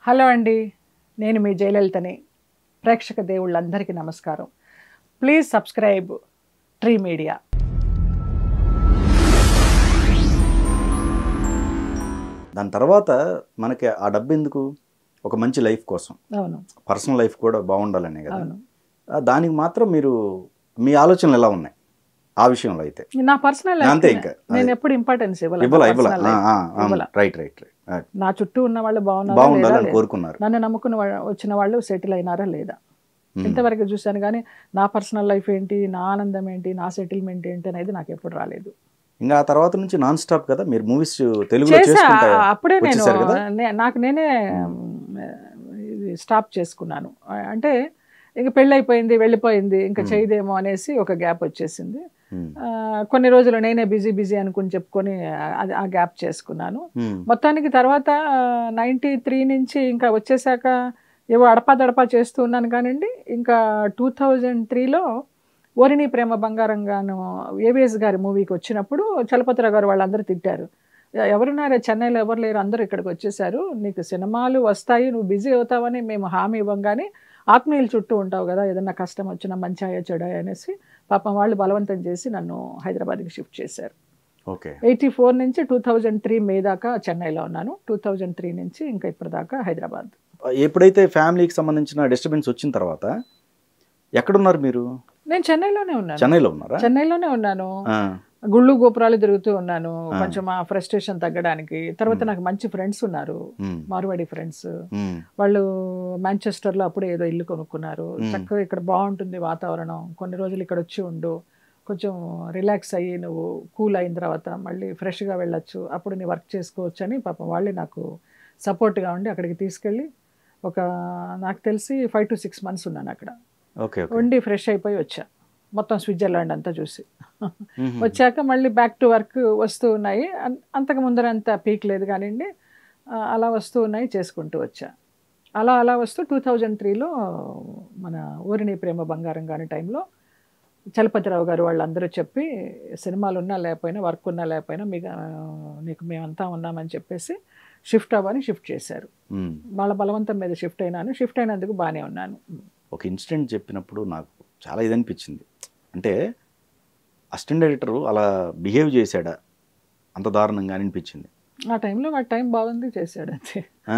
Hello అండి నేను మీ జయలలితని ప్రేక్షక దేవుళ్ళందరికీ నమస్కారం ప్లీజ్ సబ్స్క్రైబ్ ట్రీ మీడియా దాని తర్వాత మనకి ఆ డబ్బు ఎందుకు ఒక మంచి లైఫ్ కోసం అవును పర్సనల్ లైఫ్ కూడా బాగుండాలనే కదా అవును ఆ, దానికి మాత్రం మీరు మీ ఆలోచనలు ఎలా ఉన్నాయి ఆ విషయంలో అయితే నా పర్సనల్ అంతే ఇంకా. నేను ఎప్పుడు ఇంపార్టెన్స్ ఇవ్వాల ఇవ్వాలి ఇవ్వాల రైట్ రైట్ రైట్ నా చుట్టూ ఉన్న వాళ్ళు బాగున్నారా లేదా బాగుండాలని లేదా? కోరుకున్నారు నన్ను నమ్ముకున్న వా- వచ్చిన వాళ్ళు సెటిల్ అయినారా లేదా Hmm. ఇంతవరకు చూశాను కానీ నా పర్సనల్ లైఫ్ ఏంటి నా ఆనందం ఏంటి నా సెటిల్మెంట్ ఏంటి అనేది నాకు ఎప్పుడు రాలేదు ఇంకా ఆ తర్వాత నుంచి నాన్ స్టాప్ కదా మీరు మూవీస్ తెలుగులో చేసా చేసుకుంటా అప్పుడే నేను వచ్చేసారు కదా? నే- నాకు నేనే ఇది స్టాప్ చేసుకున్నాను అంటే ఇంక పెళ్ళి అయిపోయింది వెళ్ళిపోయింది ఇంకా చేయదేమో అనేసి ఒక గ్యాప్ వచ్చేసింది ఉమ్, ఆ, కొన్ని రోజులు నేనే బిజీ బిజీ అనుకుని చెప్పుకొని అది ఆ గ్యాప్ చేసుకున్నాను ఉమ్, మొత్తానికి తర్వాత నైంటీ త్రీ నుంచి ఇంకా వచ్చేసాక ఏవో అడపాదడపా చేస్తూ ఉన్నాను కానివ్వండి ఇంకా టూ థౌజండ్ త్రీలో ఓరిని ప్రేమ బంగారంగాను ఏవిఎస్ గారి మూవీకి వచ్చినప్పుడు చలపతిరావు గారు వాళ్ళందరూ తిట్టారు "ఎ- ఎవరున్నారే చెన్నైలో ఎవరు లేరు అందరూ ఇక్కడికి వచ్చేసారు నీకు సినిమాలు వస్తాయి నువ్వు బిజీ అవుతావని మేము హామీ ఇవ్వంగానే ఆత్మీయుల చుట్టూ ఉంటావు కదా ఏదన్నా కష్టం వచ్చినా మంచి అయ్యా చెడాయి అనేసి పాపం వాళ్ళు బలవంతం చేసి నన్ను హైదరాబాద్కి షిఫ్ట్ చేశారు ఓకే ఎయిటీ ఫోర్ నుంచి టూ థౌజండ్ త్రీ మే దాకా చెన్నైలో ఉన్నాను టూ థౌజండ్ త్రీ నుంచి ఇంకా ఇప్పటిదాకా హైదరాబాద్ ఎప్పుడైతే ఫ్యామిలీకి సంబంధించిన డిస్టర్బెన్స్ వచ్చిన తర్వాత ఎక్కడున్నారు మీరు నేను చెన్నైలోనే ఉన్నాను చెన్నైలో ఉన్నారా చెన్నైలోనే ఉన్నాను ఆ, గుళ్ళు గోపురాలు తిరుగుతూ ఉన్నాను ఆ. కొంచెం ఆ ఫ్రస్ట్రేషన్ తగ్గడానికి తర్వాత నాకు మంచి ఫ్రెండ్స్ ఉన్నారు ఉమ్, మార్వాడి ఫ్రెండ్స్ ఉమ్, వాళ్ళు మాంచెస్టర్లో అప్పుడే ఏదో ఇల్లు కొనుక్కున్నారు మ్మ్. చక్కగా ఇక్కడ బాగుంటుంది వాతావరణం కొన్ని రోజులు ఇక్కడ వచ్చి ఉండు కొంచెం రిలాక్స్ అయ్యి నువ్వు కూల్ అయిన తర్వాత మళ్ళీ ఫ్రెష్గా వెళ్ళొచ్చు అప్పుడు నీ వర్క్ చేసుకోవచ్చు అని పాపం వాళ్ళే నాకు సపోర్ట్గా ఉండి అక్కడికి తీసుకెళ్ళి ఒక నాకు తెలిసి ఫైవ్ టు సిక్స్ మంత్స్ ఉన్నాను అక్కడ ఓకే ఓకే ఉండి ఫ్రెష్ అయిపోయి వచ్చా మొత్తం స్విట్జర్లాండ్ అంతా చూసి ఉమ్, వచ్చాక మళ్ళీ బ్యాక్ టు వర్క్ వస్తూ ఉన్నాయి అన్- అంతకు ముందర అంత పీక్ లేదు కానివ్వండి ఆ, అలా వస్తూ ఉన్నాయి చేసుకుంటూ వచ్చా అలా అలా వస్తూ టూ థౌజండ్ త్రీలో మన ఊరిని ప్రేమ బంగారం కాని టైంలో చలపతిరావు గారు వాళ్ళందరూ చెప్పి సినిమాలు ఉన్నా లేకపోయినా వర్క్ ఉన్నా లేకపోయినా మీకు ఆ, నీకు మేమంతా ఉన్నామని చెప్పేసి షిఫ్ట్ అవ్వని షిఫ్ట్ చేశారు ఉమ్. వాళ్ళ బలవంతం మీద షిఫ్ట్ అయినాను షిఫ్ట్ అయినందుకు బాగానే ఉన్నాను ఒక ఇన్సిడెంట్ చెప్పినప్పుడు నాకు చాలా ఇది అనిపించింది అంటే అసిస్టెంట్ డైరెక్టర్ అలా బిహేవ్ చేశాడా అంత దారుణంగా అనిపించింది ఆ టైంలో వాడి టైం బాగుంది చేశాడు అంతే ఆ.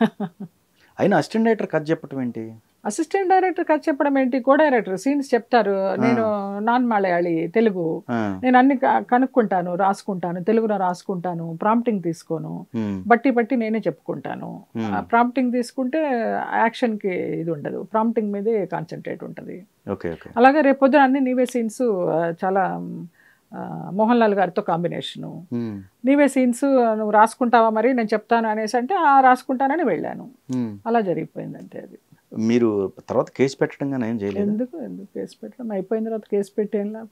అయినా అసిస్టెంట్ డైరెక్టర్ కథ చెప్పటం ఏంటి అసిస్టెంట్ డైరెక్టర్ కథ చెప్పడం ఏంటి కో డైరెక్టర్ సీన్స్ చెప్తారు నేను నాన్ మలయాళి తెలుగు ఆ, నేను అన్ని క- కనుక్కుంటాను రాసుకుంటాను తెలుగులో రాసుకుంటాను ప్రాంప్టింగ్ తీసుకోను ఉమ్, బట్టి బట్టి నేనే చెప్పుకుంటాను Hmm. ప్రాంప్టింగ్ తీసుకుంటే యాక్షన్కి ఇది ఉండదు ప్రాంప్టింగ్ మీదే కాన్సన్ట్రేట్ ఉంటుంది ఓకే ఓకే అలాగే రేపు పొద్దున అన్ని నీవే సీన్స్ చాలా ఆ, మోహన్ లాల్ గారితో కాంబినేషను ఉమ్, నీవే సీన్స్ నువ్వు రాసుకుంటావా మరి నేను చెప్తాను అనేసి అంటే ఆ రాసుకుంటానని వెళ్ళాను ఉమ్. అలా జరిగిపోయింది అంతే అది మీరు తర్వాత కేసు పెట్టడం కానీ ఏం చేయలేదు ఎందుకు ఎందుకు కేసు పెట్టడం అయిపోయిన తర్వాత కేసు పెట్టేం లాభం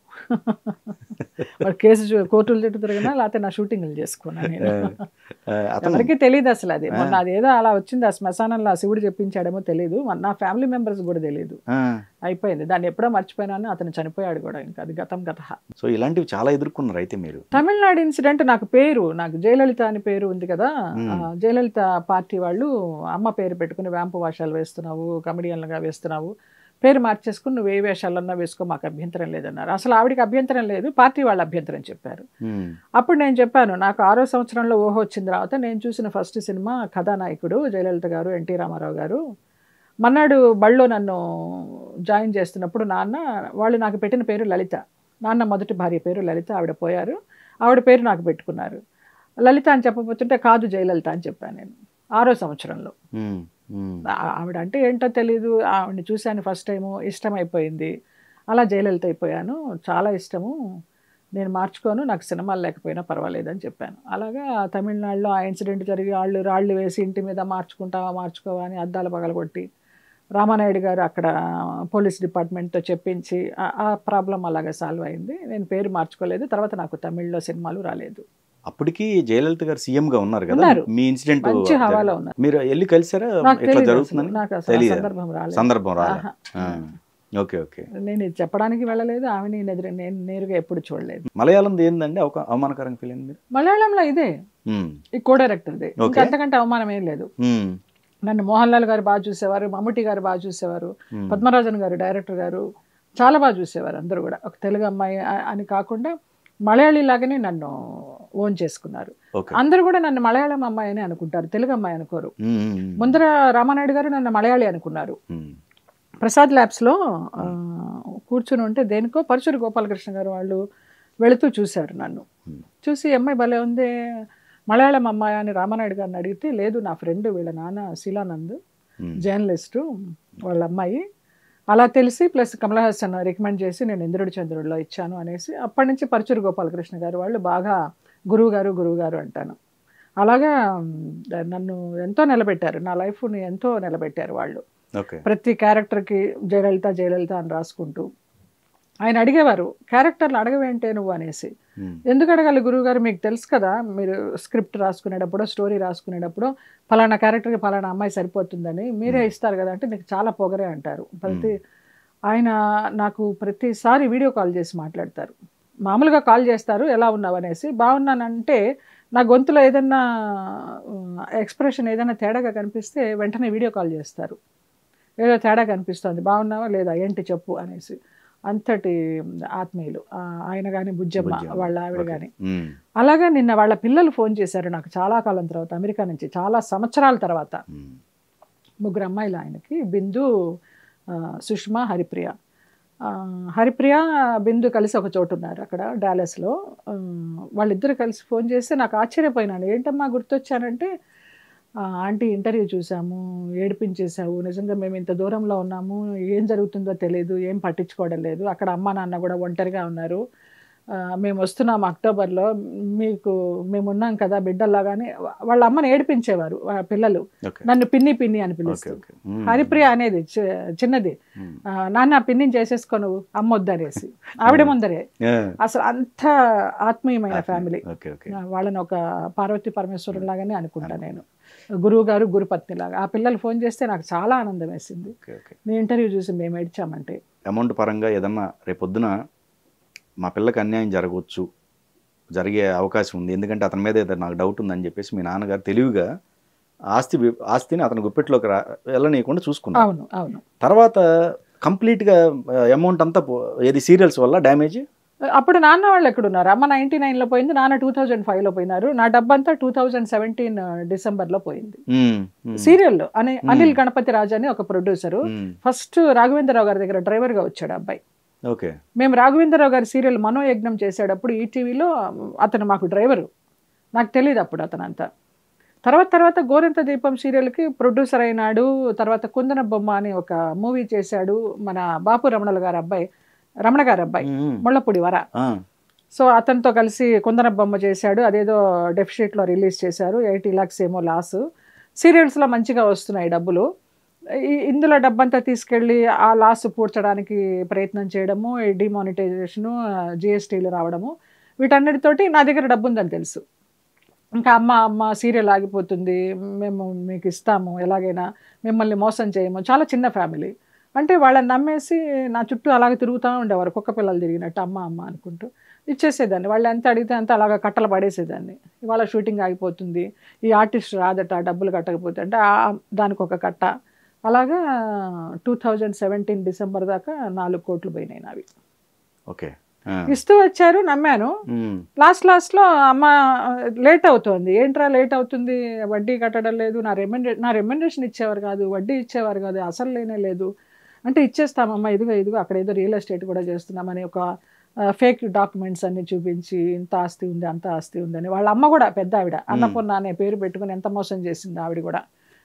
మరి కేసు చూ- కోర్టులు చుట్టూ తిరగనా లేకపోతే నా షూటింగ్లు చేసుకున్నా నేను ఆ, అతను ఎవరికి తెలియదు అసలు అది మొన్న అదేదో అలా వచ్చింది ఆ శ్మశానంలో ఆ శివుడు చెప్పించాడేమో తెలియదు మన- నా ఫ్యామిలీ మెంబర్స్ కూడా తెలియదు ఆ, అయిపోయింది దాన్ని ఎప్పుడో మర్చిపోయినాను అతను చనిపోయాడు కూడా ఇంకా అది గతం గత సో ఇలాంటివి చాలా ఎదుర్కొన్నారు అయితే మీరు తమిళనాడు ఇన్సిడెంట్ నాకు పేరు నాకు జయలలిత అని పేరు ఉంది కదా మ్మ్. ఆ, జయలలిత పార్టీ వాళ్ళు అమ్మ పేరు పెట్టుకుని వ్యాంపు వేషాలు వేస్తున్నావు కమెడియన్లుగా వేస్తున్నావు పేరు మార్చేసుకుని నువ్వు ఏ వేషాలన్నా వేసుకో మాకు అభ్యంతరం లేదన్నారు అసలు ఆవిడకి అభ్యంతరం లేదు పార్టీ వాళ్ళు అభ్యంతరం చెప్పారు ఉమ్, అప్పుడు నేను చెప్పాను నాకు ఆరో సంవత్సరంలో ఊహ వచ్చిన తర్వాత నేను చూసిన ఫస్ట్ సినిమా కథానాయకుడు జయలలిత గారు ఎన్టీ రామారావు గారు మన్నాడు బళ్ళో నన్ను జాయిన్ చేస్తున్నప్పుడు నాన్న వాళ్ళు నాకు పెట్టిన పేరు లలిత నాన్న మొదటి భార్య పేరు లలిత ఆవిడ పోయారు ఆవిడ పేరు నాకు పెట్టుకున్నారు లలిత అని చెప్పబోతుంటే కాదు జయలలిత అని చెప్పాను నేను ఆరో సంవత్సరంలో ఉమ్, ఉమ్, ఆ- ఆవిడ అంటే ఏంటో తెలీదు ఆవిడని చూశాను ఫస్ట్ టైము ఇష్టం అయిపోయింది అలా జయలలిత అయిపోయాను చాలా ఇష్టము నేను మార్చుకోను నాకు సినిమాలు లేకపోయినా పర్వాలేదని చెప్పాను అలాగా తమిళనాడులో ఆ ఇన్సిడెంట్ జరిగి వాళ్ళు రాళ్ళు వేసి ఇంటి మీద మార్చుకుంటావా మార్చుకోవా అని అద్దాలు పగలగొట్టి రామానాయుడు గారు అక్కడ పోలీస్ డిపార్ట్మెంట్తో చెప్పించి ఆ- ఆ ప్రాబ్లం అలాగా సాల్వ్ అయింది నేను పేరు మార్చుకోలేదు తర్వాత నాకు తమిళ్లో సినిమాలు రాలేదు అప్పటికి జయలలిత గారు సీఎం గా ఉన్నారు కదా ఉన్నారు. మీ ఇన్సిడెంట్ మంచి హవాలో ఉన్నారు మీరు వెళ్ళి కలిసారా నాకు ఇట్లా తెలియదు అసలు. జరుగుతుందని నాకు అసలు ఆ తెలియదా? సందర్భం రాలేదు సందర్భం రాలే ఆహా. ఆ, ఓకే ఓకే నేను ఇది చెప్పడానికి వెళ్ళలేదు ఆమెని ఎదురు నేను నేరుగా ఎప్పుడు చూడలేదు మలయాళం ఏందండి అవక అవమానకరంగా ఫీల్ అయింది మీరు మలయాళంలో ఇదే ఉమ్, ఈ కో డైరెక్టర్ది Okay. ఇంకా అంతకంటే అవమానం ఏం లేదు ఉమ్, నన్ను మోహన్ లాల్ గారు బాగా చూసేవారు మమ్ముటి గారు బాగా చూసేవారు మ్మ్. పద్మరాజన్ గారు డైరెక్టర్ గారు చాలా బాగా చూసేవారు అందరూ కూడా ఒక తెలుగు అమ్మాయి ఆ- అని కాకుండా మలయాళీ లాగానే నన్ను ఓన్ చేసుకున్నారు ఓకే అందరూ కూడా నన్ను మలయాళం అమ్మాయి అని అనుకుంటారు తెలుగు అమ్మాయి అనుకోరు మ్మ్, మ్మ్, ముందర రామానాయుడు గారు నన్ను మలయాళీ అనుకున్నారు మ్మ్. ప్రసాద్ ల్యాబ్స్లో ఆ, కూర్చుని ఉంటే దేనికో పరశురు గోపాలకృష్ణ గారు వాళ్ళు వెళుతూ చూశారు నన్ను మ్మ్. చూసి "ఈ అమ్మాయి భలే ఉంది మలయాళం అమ్మాయి అని రామానాయుడు గారిని అడిగితే లేదు నా ఫ్రెండ్ వీళ్ళ నాన్న శిలానంద్ మ్మ్. జర్నలిస్టు వాళ్ళ అమ్మాయి అలా తెలిసి ప్లస్ కమల్ హాసన్ రికమెండ్ చేసి నేను ఇంద్రుడి చంద్రుడిలో ఇచ్చాను అనేసి అప్పటి నుంచి పరచూరు గోపాలకృష్ణ గారు వాళ్ళు బాగా గురువు గారు గురువు గారు అంటాను అలాగా మ్, నన్ను ఎంతో నిలబెట్టారు నా లైఫ్ని ఎంతో నిలబెట్టారు వాళ్ళు ఓకే ప్రతి క్యారెక్టర్కి జయలలిత జయలలిత అని రాసుకుంటూ ఆయన అడిగేవారు క్యారెక్టర్లు అడగవేంటే నువ్వు అనేసి మ్మ్. ఎందుకు అడగాలి గురువు గారు మీకు తెలుసు కదా మీరు స్క్రిప్ట్ రాసుకునేటప్పుడు స్టోరీ రాసుకునేటప్పుడు ఫలానా క్యారెక్టర్కి ఫలానా అమ్మాయి సరిపోతుందని మీరే ఇస్తారు కదా అంటే నీకు చాలా పొగరే అంటారు ప్రతి ఆయన నాకు ప్రతిసారి వీడియో కాల్ చేసి మాట్లాడతారు మామూలుగా కాల్ చేస్తారు ఎలా ఉన్నావు అనేసి బాగున్నానంటే నా గొంతులో ఏదన్నా ఎక్స్ప్రెషన్ ఏదైనా తేడాగా కనిపిస్తే వెంటనే వీడియో కాల్ చేస్తారు ఏదో తేడా కనిపిస్తుంది బాగున్నావా లేదా ఏంటి చెప్పు అనేసి అంతటి ఆత్మీయులు ఆ, ఆయన కానీ బుజ్జమ్మ బుజ్జమ్మ. వాళ్ళ ఆవిడ ఓకే. కానీ మ్మ్. అలాగా నిన్న వాళ్ళ పిల్లలు ఫోన్ చేశారు నాకు చాలా కాలం తర్వాత అమెరికా నుంచి చాలా సంవత్సరాల తర్వాత మ్మ్. ముగ్గురు అమ్మాయిలు ఆయనకి బిందు ఆ, సుష్మా హరిప్రియ ఆ, హరిప్రియ బిందు కలిసి ఒక చోటు ఉన్నారు అక్కడ డాలస్లో ఆ, వాళ్ళిద్దరు కలిసి ఫోన్ చేస్తే నాకు ఆశ్చర్యపోయినాను ఏంటమ్మా గుర్తొచ్చానంటే "ఆ, ఆంటీ ఇంటర్వ్యూ చూసాము ఏడిపించేసావు నిజంగా మేము ఇంత దూరంలో ఉన్నాము ఏం జరుగుతుందో తెలియదు ఏం పట్టించుకోవడం లేదు అక్కడ అమ్మ నాన్న కూడా ఒంటరిగా ఉన్నారు ఆ, మేము వస్తున్నాం అక్టోబర్లో మీకు మేము ఉన్నాం కదా బిడ్డల్లాగానే వాళ్ళ అమ్మని ఏడిపించేవారు వాళ్ళ పిల్లలు ఓకే నన్ను పిన్ని పిన్ని అని ఓకే పిలుస్తారు ఓకే మ్మ్. హరిప్రియ అనేది చి- చిన్నది మ్మ్. ఆ, నాన్న పిన్నిని చేసేసుకో నువ్వు అమ్మ వద్దనేసి ఆవిడ ముందరే ఆ. అసలు అంత ఆత్మీయమైన ఫ్యామిలీ ఓకే ఓకే వాళ్ళని ఒక పార్వతి పరమేశ్వరుడు లాగానే అనుకుంటా నేను గురువు గారు గురుపత్ని లాగా ఆ పిల్లలు ఫోన్ చేస్తే నాకు చాలా ఆనందం వేసింది ఓకే ఓకే నీ ఇంటర్వ్యూ చూసి మేము ఏడ్చామంటే అమౌంట్ పరంగా ఏదన్నా రేపొద్దున మా పిల్లకి అన్యాయం జరగవచ్చు జరిగే అవకాశం ఉంది ఎందుకంటే అతని మీద ఏదో నాకు డౌట్ ఉందని చెప్పేసి మీ నాన్నగారు తెలివిగా ఆస్తి వి- ఆస్తిని అతని గుప్పెట్లోకి రా వెళ్ళనీయకుండా చూసుకున్నారు అవును అవును తర్వాత కంప్లీట్గా అమౌంట్ అంతా పో- ఏది సీరియల్స్ వల్ల డ్యామేజ్ అప్పుడు నాన్న వాళ్ళు ఎక్కడున్నారు అమ్మ నైన్టీ నైన్లో పోయింది నాన్న టూ థౌజండ్ ఫైవ్లో పోయినారు నా డబ్బంతా టూ థౌజండ్ సెవెంటీన్ డిసెంబర్లో పోయింది సీరియల్ అని అనిల్ గణపతి రాజు అని ఒక ప్రొడ్యూసరు ఫస్ట్ రాఘవేంద్రరావు గారి దగ్గర డ్రైవర్గా వచ్చాడు అబ్బాయి ఓకే మేము రాఘవేంద్రరావు గారి సీరియల్ మనోయజ్ఞం చేసేటప్పుడు ఈటీవీలో అతను మాకు డ్రైవరు నాకు తెలియదు అప్పుడు అతను అంతా తర్వాత తర్వాత గోరెంత దీపం సీరియల్కి ప్రొడ్యూసర్ అయినాడు తర్వాత కుందన బొమ్మ అని ఒక మూవీ చేశాడు మన బాపు రమణల గారి అబ్బాయి రమణ గారి అబ్బాయి ముళ్ళపూడి వర సో అతనితో కలిసి కుందన బొమ్మ చేశాడు అదేదో డెఫిషిట్లో రిలీజ్ చేశారు ఎయిటీ లాక్స్ ఏమో లాస్ సీరియల్స్లో మంచిగా వస్తున్నాయి డబ్బులు ఈ- ఇందులో డబ్బంతా తీసుకెళ్ళి ఆ లాస్ పూడ్చడానికి ప్రయత్నం చేయడము ఈ డిమానిటైజేషను జిఎస్టీలు రావడము వీటన్నిటితోటి నా దగ్గర డబ్బు ఉందని తెలుసు ఇంకా అమ్మ అమ్మ సీరియల్ ఆగిపోతుంది మేము మీకు ఇస్తాము ఎలాగైనా మిమ్మల్ని మోసం చేయము చాలా చిన్న ఫ్యామిలీ అంటే వాళ్ళని నమ్మేసి నా చుట్టూ అలాగే తిరుగుతూ ఉండేవారు కుక్క పిల్లలు తిరిగినట్టు అమ్మ అమ్మ అనుకుంటూ ఇచ్చేసేదాన్ని వాళ్ళు ఎంత అడిగితే అంత అలాగా కట్టలు పడేసేదాన్ని ఇవాళ షూటింగ్ ఆగిపోతుంది ఈ ఆర్టిస్ట్ రాదట డబ్బులు కట్టకపోతే అంటే ఆ- దానికి ఒక కట్ట అలాగా టూ థౌజండ్ సెవెంటీన్ డిసెంబర్ దాకా నాలుగు కోట్లు పోయినాయి నావి ఓకే ఇస్తూ వచ్చారు నమ్మాను లాస్ట్ లాస్ట్లో అమ్మ లేట్ అవుతోంది ఏంట్రా లేట్ అవుతుంది వడ్డీ కట్టడం లేదు నా రెమ్యూనరే నా రెమ్యూనరేషన్ ఇచ్చేవారు కాదు వడ్డీ ఇచ్చేవారు కాదు అసలు లేనే లేదు అంటే ఇచ్చేస్తామమ్మా ఇదిగో ఇదిగో అక్కడ ఏదో రియల్ ఎస్టేట్ కూడా చేస్తున్నామని ఒక ఫేక్ డాక్యుమెంట్స్ అన్ని చూపించి ఇంత ఆస్తి ఉంది అంత ఆస్తి ఉందని వాళ్ళ అమ్మ కూడా పెద్ద ఆవిడ అన్నపూర్ణ అనే పేరు పెట్టుకుని ఎంత మోసం చేసింది ఆవిడ కూడా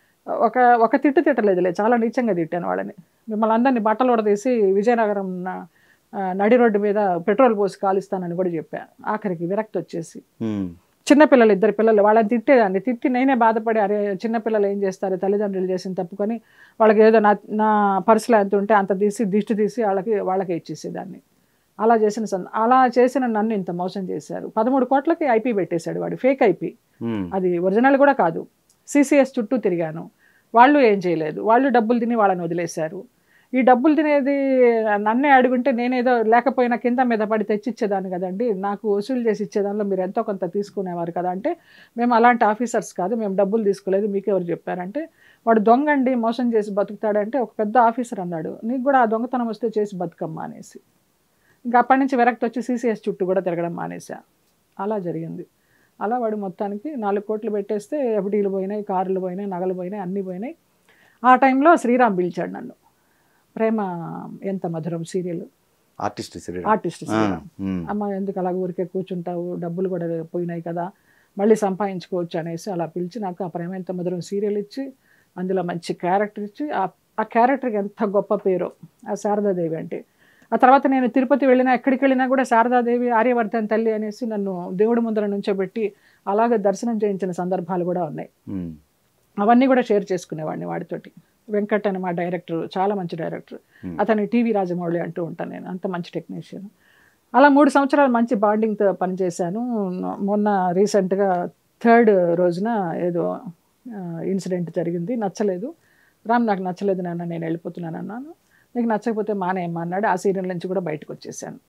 ఒక ఒక తిట్టు తిట్టలేదులే చాలా నీచంగా తిట్టాను వాళ్ళని మిమ్మల్ని అందరినీ బట్టలు ఉడదీసి విజయనగరం నా- ఆ, నడి రోడ్డు మీద పెట్రోల్ పోసి కాలుస్తానని కూడా చెప్పా ఆఖరికి విరక్తి వచ్చేసి చిన్నపిల్లలు ఇద్దరు పిల్లలు వాళ్ళని తిట్టేదాన్ని తిట్టి నేనే బాధపడి అరే చిన్నపిల్లలు ఏం చేస్తారు తల్లిదండ్రులు చేసిన తప్పుకొని వాళ్ళకి ఏదో నా నా పర్సులో ఎంత ఉంటే అంత తీసి దిష్టి తీసి వాళ్ళకి వాళ్ళకే ఇచ్చేసేదాన్ని అలా చేసిన సంద అలా చేసిన నన్ను ఇంత మోసం చేశారు పదమూడు కోట్లకి ఐపీ పెట్టేశాడు వాడు ఫేక్ ఐపీ అది ఒరిజినల్ కూడా కాదు సిసిఎస్ చుట్టూ తిరిగాను వాళ్ళు ఏం చేయలేదు వాళ్ళు డబ్బులు తిని వాళ్ళని వదిలేశారు ఈ డబ్బులు తినేది నన్నే అడుగుంటే నేనేదో లేకపోయినా కింద మీద పడి తెచ్చిచ్చేదాన్ని కదండి నాకు వసూలు చేసి ఇచ్చేదానిలో మీరు ఎంతో కొంత తీసుకునేవారు కదా అంటే మేము అలాంటి ఆఫీసర్స్ కాదు మేము డబ్బులు తీసుకోలేదు మీకు ఎవరు చెప్పారంటే వాడు దొంగ అండి మోసం చేసి బతుకుతాడంటే ఒక పెద్ద ఆఫీసర్ అన్నాడు నీకు కూడా ఆ దొంగతనం వస్తే చేసి బతుకమ్మా అనేసి ఇంకా అప్పటి నుంచి వెరక్తి వచ్చి సీసీఎస్ చుట్టూ కూడా తిరగడం మానేసా అలా జరిగింది అలా వాడు మొత్తానికి నాలుగు కోట్లు పెట్టేస్తే ఎఫ్డీలు పోయినాయి కార్లు పోయినాయి నగలు పోయినాయి అన్నీ పోయినాయి ఆ టైంలో శ్రీరామ్ పిలిచాడు నన్ను Prema Entha Madhuram serial artist Sriram artist Sriram అమ్మ ఎందుకు అలా ఊరికే కూర్చుంటావు డబ్బులు కూడా పోయినాయి కదా మళ్ళీ సంపాదించుకోవచ్చు అనేసి అలా పిలిచి నాకు ఆ ప్రేమ ఎంత మధురం సీరియల్ ఇచ్చి అందులో మంచి క్యారెక్టర్ ఇచ్చి ఆ ఆ క్యారెక్టర్కి ఎంత గొప్ప పేరు ఆ శారదాదేవి అంటే ఆ తర్వాత నేను తిరుపతి వెళ్ళినా ఎక్కడికి వెళ్ళినా కూడా శారదాదేవి ఆర్యవర్ధన్ తల్లి అనేసి నన్ను దేవుడి ముందర నుంచోబెట్టి అలాగే దర్శనం చేయించిన సందర్భాలు కూడా ఉన్నాయి అవన్నీ కూడా షేర్ చేసుకునేవాడిని వాడితోటి వెంకట్ అని మా డైరెక్టర్ చాలా మంచి డైరెక్టర్ Hmm. అతని టీవీ రాజమౌళి అంటూ ఉంటాను నేను అంత మంచి టెక్నీషియన్ అలా మూడు సంవత్సరాలు మంచి బాండింగ్తో పనిచేశాను మొన్న రీసెంట్గా థర్డ్ రోజున ఏదో ఇన్సిడెంట్ జరిగింది నచ్చలేదు రామ్ నాకు నచ్చలేదు నాన్న నేను వెళ్ళిపోతున్నాను అన్నాను నీకు నచ్చకపోతే మానేయమ్మా అన్నాడు ఆ సీరియల్ నుంచి కూడా బయటకు వచ్చేసాను